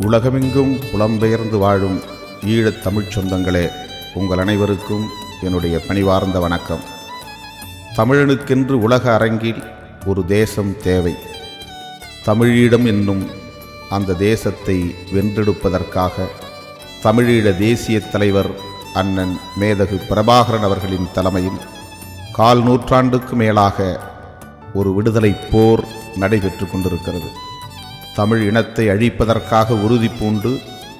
உலகமெங்கும் புலம்பெயர்ந்து வாழும் ஈழத் தமிழ்ச் சொந்தங்களே உங்கள் அனைவருக்கும் என்னுடைய பணிவார்ந்த வணக்கம் தமிழனுக்கென்று உலக அரங்கில் ஒரு தேசம் தேவை தமிழீழம் என்னும் அந்த தேசத்தை வென்றெடுப்பதற்காக தமிழீழ தேசிய தலைவர் அண்ணன் மேதகு பிரபாகரன் அவர்களின் தலைமையில் கால் நூற்றாண்டுக்கு மேலாக ஒரு விடுதலை போர் நடைபெற்று கொண்டிருக்கிறது தமிழ் இனத்தை அழிப்பதற்காக உறுதி பூண்டு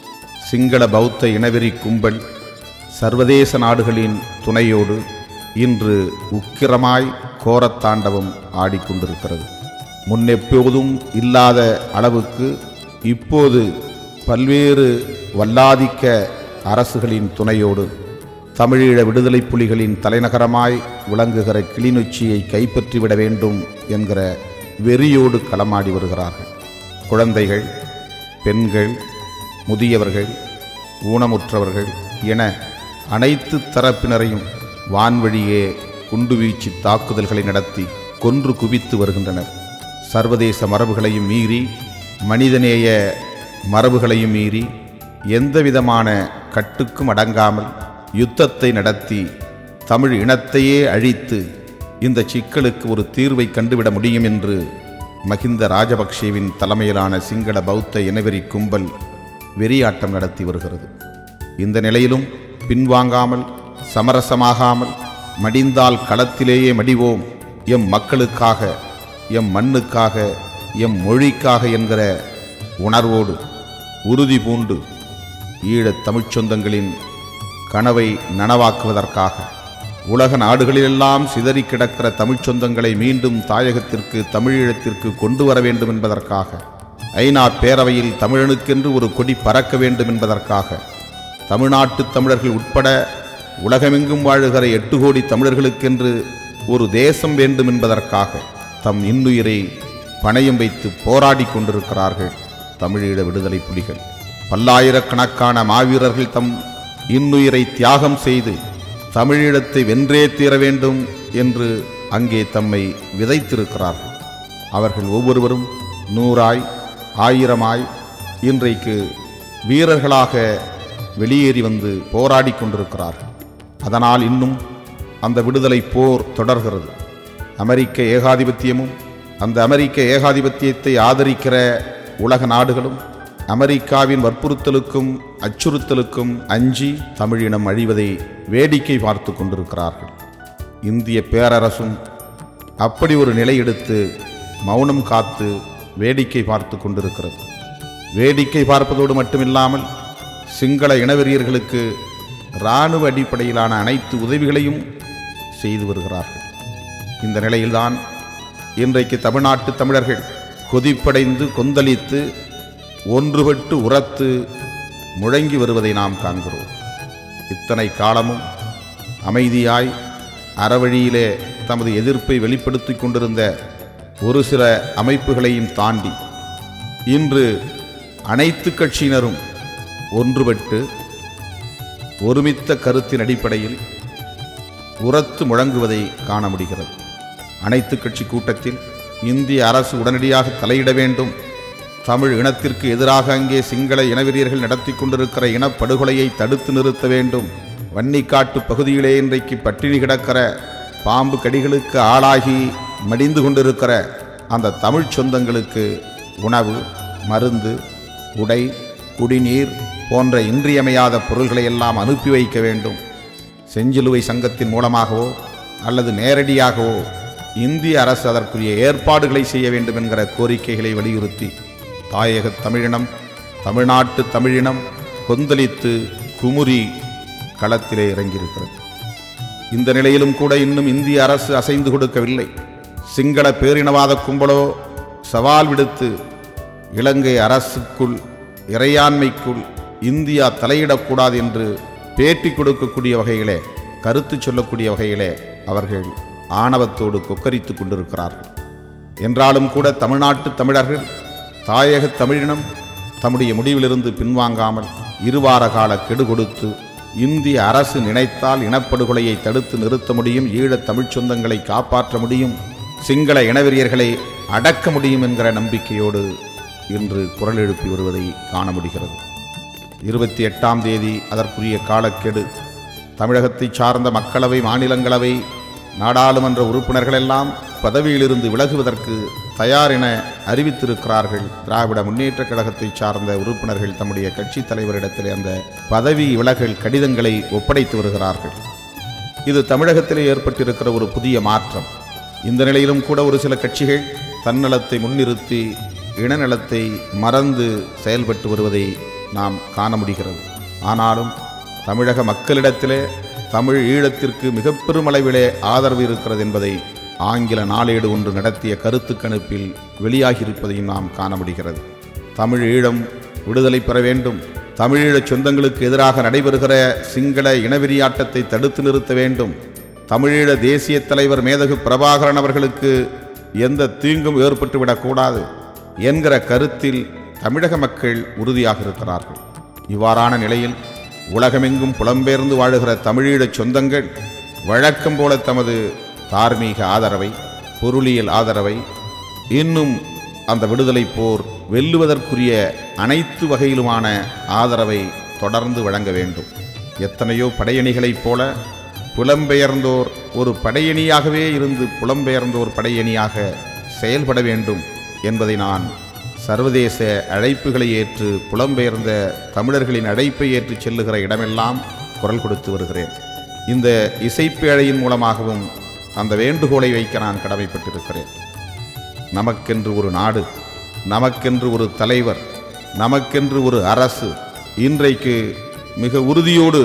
சிங்கள பௌத்த இனவெறி கும்பல் சர்வதேச நாடுகளின் துணையோடு இன்று உக்கிரமாய் கோரத்தாண்டவம் ஆடிக்கொண்டிருக்கிறது முன்னெப்போதும் இல்லாத அளவுக்கு இப்போது பல்வேறு வல்லாதிக்க அரசுகளின் துணையோடு தமிழீழ விடுதலை புலிகளின் தலைநகரமாய் விளங்குகிற கிளிநொச்சியை கைப்பற்றிவிட வேண்டும் என்கிற வெறியோடு களமாடி வருகிறார்கள் குழந்தைகள் பெண்கள் முதியவர்கள் ஊனமுற்றவர்கள் என அனைத்து தரப்பினரையும் வான்வழியே குண்டுவீச்சு தாக்குதல்களை நடத்தி கொன்று குவித்து வருகின்றனர் சர்வதேச மரபுகளையும் மீறி மனிதநேய மரபுகளையும் மீறி எந்தவிதமான கட்டுக்கும் அடங்காமல் யுத்தத்தை நடத்தி தமிழ் இனத்தையே அழித்து இந்த சிக்கலுக்கு ஒரு தீர்வை கண்டுவிட முடியும் என்று மகிந்த ராஜபக்சேவின் தலைமையிலான சிங்கள பௌத்த இனவெறி கும்பல் வெறியாட்டம் நடத்தி வருகிறது இந்த நிலையிலும் பின்வாங்காமல் சமரசமாகாமல் மடிந்தால் களத்திலேயே மடிவோம் எம் மக்களுக்காக எம் மண்ணுக்காக எம் மொழிக்காக என்கிற உணர்வோடு உறுதி பூண்டு ஈழத் தமிழ்ச் சொந்தங்களின் கனவை நனவாக்குவதற்காக உலக நாடுகளிலெல்லாம் சிதறி கிடக்கிற தமிழ்ச் சொந்தங்களை மீண்டும் தாயகத்திற்கு தமிழீழத்திற்கு கொண்டு வர வேண்டும் என்பதற்காக ஐநா பேரவையில் தமிழனுக்கென்று ஒரு கொடி பறக்க வேண்டும் என்பதற்காக தமிழ்நாட்டு தமிழர்கள் உட்பட உலகமெங்கும் வாழுகிற எட்டு கோடி தமிழர்களுக்கென்று ஒரு தேசம் வேண்டும் என்பதற்காக தம் இன்னுயிரை பணயம் வைத்து போராடி கொண்டிருக்கிறார்கள் தமிழீழ விடுதலை புலிகள் பல்லாயிரக்கணக்கான மாவீரர்கள் தம் இன்னுயிரை தியாகம் செய்து தமிழீழத்தை வென்றே தீர வேண்டும் என்று அங்கே தம்மை விதைத்திருக்கிறார்கள் அவர்கள் ஒவ்வொருவரும் நூறாய் ஆயிரமாய் இன்றைக்கு வீரர்களாக வெளியேறி வந்து போராடி கொண்டிருக்கிறார்கள் அதனால் இன்னும் அந்த விடுதலை போர் தொடர்கிறது அமெரிக்க ஏகாதிபத்தியமும் அந்த அமெரிக்க ஏகாதிபத்தியத்தை ஆதரிக்கிற உலக நாடுகளும் அமெரிக்காவின் வற்புறுத்தலுக்கும் அச்சுறுத்தலுக்கும் அஞ்சி தமிழினம் அழிவதை வேடிக்கை பார்த்து கொண்டிருக்கிறார்கள் இந்திய பேரரசும் அப்படி ஒரு நிலை எடுத்து மௌனம் காத்து வேடிக்கை பார்த்து கொண்டிருக்கிறது வேடிக்கை பார்ப்பதோடு மட்டுமில்லாமல் சிங்கள இனவெறியர்களுக்கு இராணுவ அடிப்படையிலான அனைத்து உதவிகளையும் செய்து வருகிறார்கள் இந்த நிலையில்தான் இன்றைக்கு தமிழ்நாட்டு தமிழர்கள் கொதிப்படைந்து கொந்தளித்து ஒன்றுபட்டு உரத்து முழங்கி வருவதை நாம் காண்கிறோம் இத்தனை காலமும் அமைதியாய் அறவழியிலே தமது எதிர்ப்பை வெளிப்படுத்திக் கொண்டிருந்த ஒரு சில அமைப்புகளையும் தாண்டி இன்று அனைத்து கட்சியினரும் ஒன்றுபட்டு ஒருமித்த கருத்தின் அடிப்படையில் உரத்து முழங்குவதை காண முடிகிறது அனைத்து கட்சி கூட்டத்தில் இந்திய அரசு உடனடியாக தலையிட வேண்டும் தமிழ் இனத்திற்கு எதிராக அங்கே சிங்கள இனவெறியர்கள் நடத்தி கொண்டிருக்கிற இனப்படுகொலையை தடுத்து நிறுத்த வேண்டும் வன்னிக்காட்டு பகுதியிலே இன்றைக்கு பட்டினி கிடக்கிற பாம்பு கடிகளுக்கு ஆளாகி மடிந்து கொண்டிருக்கிற அந்த தமிழ்ச் சொந்தங்களுக்கு உணவு மருந்து உடை குடிநீர் போன்ற இன்றியமையாத பொருள்களை எல்லாம் அனுப்பி வைக்க வேண்டும் செஞ்சிலுவை சங்கத்தின் மூலமாகவோ அல்லது நேரடியாகவோ இந்திய அரசு அதற்குரிய ஏற்பாடுகளை செய்ய வேண்டும் என்கிற கோரிக்கைகளை வலியுறுத்தி தாயக தமிழினம் தமிழ்நாட்டு தமிழினம் கொந்தளித்து குமுறி களத்திலே இறங்கியிருக்கிறது இந்த நிலையிலும் கூட இன்னும் இந்திய அரசு அசைந்து கொடுக்கவில்லை சிங்கள பேரினவாத கும்பலோ சவால் விடுத்து இலங்கை அரசுக்குள் இறையாண்மைக்குள் இந்தியா தலையிடக்கூடாது என்று பேட்டி கொடுக்கக்கூடிய வகையிலே கருத்து சொல்லக்கூடிய வகையிலே அவர்கள் ஆணவத்தோடு கொக்கரித்து கொண்டிருக்கிறார்கள் என்றாலும் கூட தமிழ்நாட்டு தமிழர்கள் தாயக தமிழினம் தம்முடைய முடிவிலிருந்து பின்வாங்காமல் இருவார கால கெடு கொடுத்து இந்திய அரசு நினைத்தால் இனப்படுகொலையை தடுத்து நிறுத்த முடியும் ஈழத் தமிழ்ச் சொந்தங்களை காப்பாற்ற முடியும் சிங்கள இனவெறியர்களை அடக்க முடியும் என்கிற நம்பிக்கையோடு என்று குரல் எழுப்பி வருவதை காண முடிகிறது இருபத்தி எட்டாம் தேதி அதற்குரிய காலக்கெடு தமிழகத்தை சார்ந்த மக்களவை மாநிலங்களவை நாடாளுமன்ற உறுப்பினர்களெல்லாம் பதவியிலிருந்து விலகுவதற்கு தயார் என அறிவித்திருக்கிறார்கள் திராவிட முன்னேற்றக் கழகத்தை சார்ந்த உறுப்பினர்கள் தம்முடைய கட்சித் தலைவரிடத்தில் அந்த பதவி விலகல் கடிதங்களை ஒப்படைத்து வருகிறார்கள் இது தமிழகத்திலே ஏற்பட்டிருக்கிற ஒரு புதிய மாற்றம் இந்த நிலையிலும் கூட ஒரு சில கட்சிகள் தன்னலத்தை முன்னிறுத்தி இனநலத்தை மறந்து செயல்பட்டு வருவதை நாம் காண முடிகிறது ஆனாலும் தமிழக மக்களிடத்திலே தமிழ் ஈழத்திற்கு மிக பெருமளவிலே ஆதரவு இருக்கிறது என்பதை ஆங்கில நாளேடு ஒன்று நடத்திய கருத்து கணிப்பில் வெளியாகியிருப்பதையும் நாம் காண முடிகிறது தமிழ் ஈழம் விடுதலை பெற வேண்டும் தமிழீழச் சொந்தங்களுக்கு எதிராக நடைபெறுகிற சிங்கள இனவெறியாட்டத்தை தடுத்து நிறுத்த வேண்டும் தமிழீழ தேசிய தலைவர் மேதகு பிரபாகரன் அவர்களுக்கு எந்த தீங்கும் ஏற்பட்டுவிடக்கூடாது என்கிற கருத்தில் தமிழக மக்கள் உறுதியாக இருக்கிறார்கள் இவ்வாறான நிலையில் உலகமெங்கும் புலம்பெயர்ந்து வாழுகிற தமிழீழச் சொந்தங்கள் வழக்கம் போல தமது தார்மீக ஆதரவை பொருளியல் ஆதரவை இன்னும் அந்த விடுதலை போர் வெல்லுவதற்குரிய அனைத்து வகையிலுமான ஆதரவை தொடர்ந்து வழங்க வேண்டும் எத்தனையோ படையணிகளைப் போல புலம்பெயர்ந்தோர் ஒரு படையணியாகவே இருந்து புலம்பெயர்ந்தோர் படையணியாக செயல்பட வேண்டும் என்பதை நான் சர்வதேச அழைப்புகளை ஏற்று புலம்பெயர்ந்த தமிழர்களின் அழைப்பை ஏற்று செல்லுகிற இடமெல்லாம் குரல் கொடுத்து வருகிறேன் இந்த இசைப்பேழையின் மூலமாகவும் அந்த வேண்டுகோளை வைக்க நான் கடமைப்பட்டிருக்கிறேன் நமக்கென்று ஒரு நாடு நமக்கென்று ஒரு தலைவர் நமக்கென்று ஒரு அரசு இன்றைக்கு மிக உறுதியோடு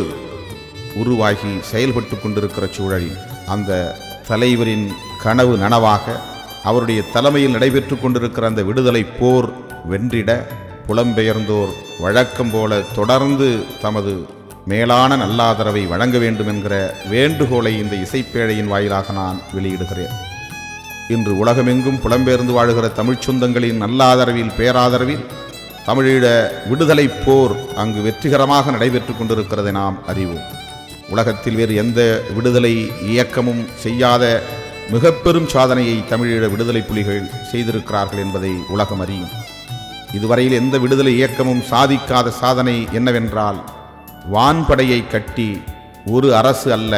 உருவாகி செயல்பட்டு கொண்டிருக்கிற சூழலில் அந்த தலைவரின் கனவு நனவாக அவருடைய தலைமையில் நடைபெற்று கொண்டிருக்கிற அந்த விடுதலை போர் வென்றிட புலம்பெயர்ந்தோர் வழக்கம் போல தொடர்ந்து தமது மேலான நல்லாதரவை வழங்க வேண்டும் என்கிற வேண்டுகோளை இந்த இசைப்பேழையின் வாயிலாக நான் வெளியிடுகிறேன் இன்று உலகமெங்கும் புலம்பெயர்ந்து வாழுகிற தமிழ்ச் சொந்தங்களின் நல்ல ஆதரவில் பேராதரவில் தமிழீழ விடுதலை போர் அங்கு வெற்றிகரமாக நடைபெற்றுக் கொண்டிருக்கிறதை நாம் அறிவோம் உலகத்தில் வேறு எந்த விடுதலை இயக்கமும் செய்யாத மிக பெரும் சாதனையை தமிழீழ விடுதலை புலிகள் செய்திருக்கிறார்கள் என்பதை உலகம் அறியும் இதுவரையில் எந்த விடுதலை இயக்கமும் சாதிக்காத சாதனை என்னவென்றால் வான்படையை கட்டி ஒரு அரசு அல்ல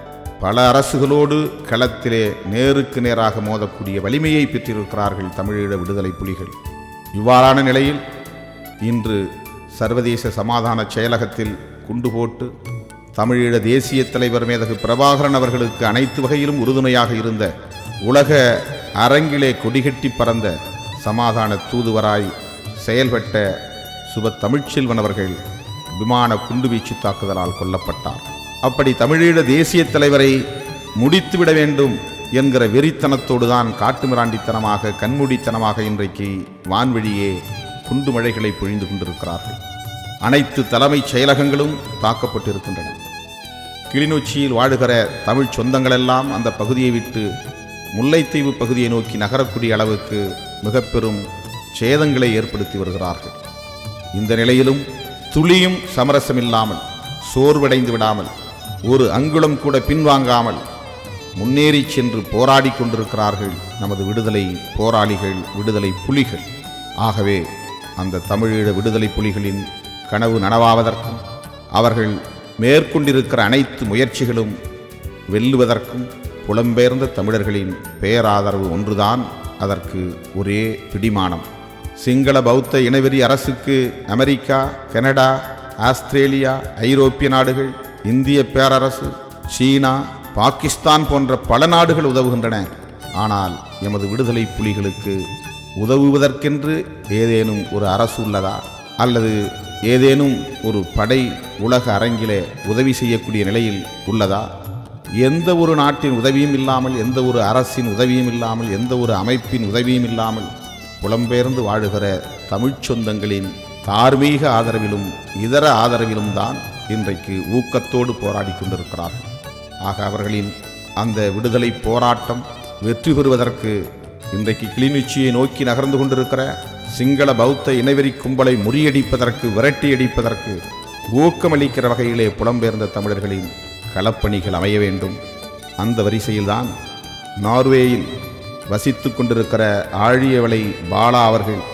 பல அரசுகளோடு களத்திலே நேருக்கு நேராக மோதக்கூடிய வலிமையை பெற்றிருக்கிறார்கள் தமிழீழ விடுதலை புலிகள் இவ்வாறான நிலையில் இன்று சர்வதேச சமாதான செயலகத்தில் குண்டு போட்டு தமிழீழ தேசிய தலைவர் மேதகு பிரபாகரன் அவர்களுக்கு அனைத்து வகையிலும் உறுதுணையாக இருந்த உலக அரங்கிலே கொடிகட்டி பறந்த சமாதான தூதுவராய் செயல்பட்ட சுப தமிழ்ச்செல்வன் அவர்கள் விமான குண்டுவீச்சு தாக்குதலால் கொல்லப்பட்டார் அப்படி தமிழீழ தேசிய தலைவரை முடித்துவிட வேண்டும் என்கிற வெறித்தனத்தோடு தான் காட்டுமிராண்டித்தனமாக கண்மூடித்தனமாக இன்றைக்கு வான்வழியே குண்டு மழைகளை பொழிந்து கொண்டிருக்கிறார்கள் அனைத்து தலைமைச் செயலகங்களும் தாக்கப்பட்டிருக்கின்றன கிளிநொச்சியில் வாழுகிற தமிழ் சொந்தங்களெல்லாம் அந்த பகுதியை விட்டு முல்லைத்தீவு பகுதியை நோக்கி நகரக்கூடிய அளவுக்கு மிக பெரும் சேதங்களை ஏற்படுத்தி வருகிறார்கள் இந்த நிலையிலும் துளியும் சமரசமில்லாமல் சோர்வடைந்து விடாமல் ஒரு அங்குலம் கூட பின்வாங்காமல் முன்னேறி சென்று போராடி கொண்டிருக்கிறார்கள் நமது விடுதலை போராளிகள் விடுதலை புலிகள் ஆகவே அந்த தமிழீழ விடுதலை புலிகளின் கனவு நனவாவதற்கும் அவர்கள் மேற்கொண்டிருக்கிற அனைத்து முயற்சிகளும் வெல்லுவதற்கும் புலம்பெயர்ந்த தமிழர்களின் பேராதரவு ஒன்றுதான் அதற்கு ஒரே பிடிமானம் சிங்கள பௌத்த இனவெறி அரசுக்கு அமெரிக்கா கனடா ஆஸ்திரேலியா ஐரோப்பிய நாடுகள் இந்திய பேரரசு சீனா பாகிஸ்தான் போன்ற பல நாடுகள் உதவுகின்றன ஆனால் எமது விடுதலை புலிகளுக்கு உதவுவதற்கென்று ஏதேனும் ஒரு அரசு உள்ளதா அல்லது ஏதேனும் ஒரு படை உலக அரங்கிலே உதவி செய்யக்கூடிய நிலையில் உள்ளதா எந்த ஒரு நாட்டின் உதவியும் இல்லாமல் எந்த ஒரு அரசின் உதவியும் இல்லாமல் எந்த ஒரு அமைப்பின் உதவியும் இல்லாமல் புலம்பெயர்ந்து வாழுகிற தமிழ்ச் சொந்தங்களின் தார்மீக ஆதரவிலும் இதர ஆதரவிலும் தான் இன்றைக்கு ஊக்கத்தோடு போராடி கொண்டிருக்கிறார்கள் ஆக அவர்களின் அந்த விடுதலை போராட்டம் வெற்றி பெறுவதற்கு இன்றைக்கு கிளிநொச்சியை நோக்கி நகர்ந்து கொண்டிருக்கிற சிங்கள பௌத்த இனவெறி கும்பலை முறியடிப்பதற்கு விரட்டியடிப்பதற்கு ஊக்கமளிக்கிற வகையிலே புலம்பெயர்ந்த தமிழர்களின் களப்பணிகள் அமைய வேண்டும் அந்த வரிசையில்தான் நார்வேயில் வசித்து கொண்டிருக்கிற ஆழியவளை பாலா அவர்கள்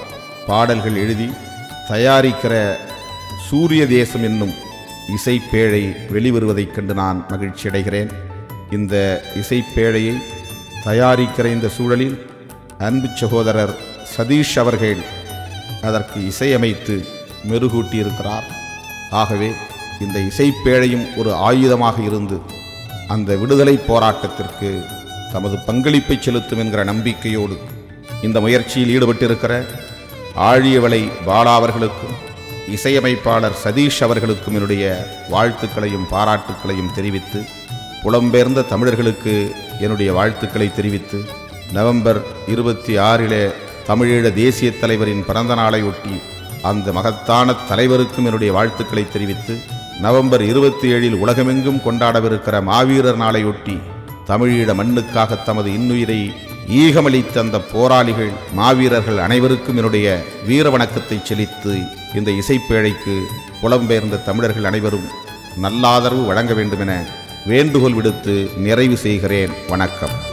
பாடல்கள் எழுதி தயாரிக்கிற சூரிய தேசம் என்னும் இசைப்பேழை வெளிவருவதைக் கண்டு நான் மகிழ்ச்சி அடைகிறேன் இந்த இசைப்பேழையை தயாரிக்கிற இந்த சூழலில் அன்பு சகோதரர் சதீஷ் அவர்கள் அதற்கு இசையமைத்து மெருகூட்டியிருக்கிறார் ஆகவே இந்த இசைப்பேழையும் ஒரு ஆயுதமாக இருந்து அந்த விடுதலை போராட்டத்திற்கு தமது பங்களிப்பை செலுத்தும் என்கிற நம்பிக்கையோடு இந்த முயற்சியில் ஈடுபட்டிருக்கிற ஆழியவளை பாலா அவர்களுக்கும் இசையமைப்பாளர் சதீஷ் அவர்களுக்கும் என்னுடைய வாழ்த்துக்களையும் பாராட்டுக்களையும் தெரிவித்து புலம்பெயர்ந்த தமிழர்களுக்கு என்னுடைய வாழ்த்துக்களை தெரிவித்து நவம்பர் இருபத்தி ஆறிலே தமிழீழ தேசிய தலைவரின் பிறந்த நாளையொட்டி அந்த மகத்தான தலைவருக்கும் என்னுடைய வாழ்த்துக்களை தெரிவித்து நவம்பர் இருபத்தி ஏழில் உலகமெங்கும் கொண்டாடவிருக்கிற மாவீரர் நாளையொட்டி தமிழீழ மண்ணுக்காக தமது இன்னுயிரை ஈகமளித்த அந்த போராளிகள் மாவீரர்கள் அனைவருக்கும் என்னுடைய வீர வணக்கத்தை செலுத்தி இந்த இசைப்பேழைக்கு புலம்பெயர்ந்த தமிழர்கள் அனைவரும் நல்லாதரவு வழங்க வேண்டும் என வேண்டுகோள் விடுத்து நிறைவு செய்கிறேன் வணக்கம்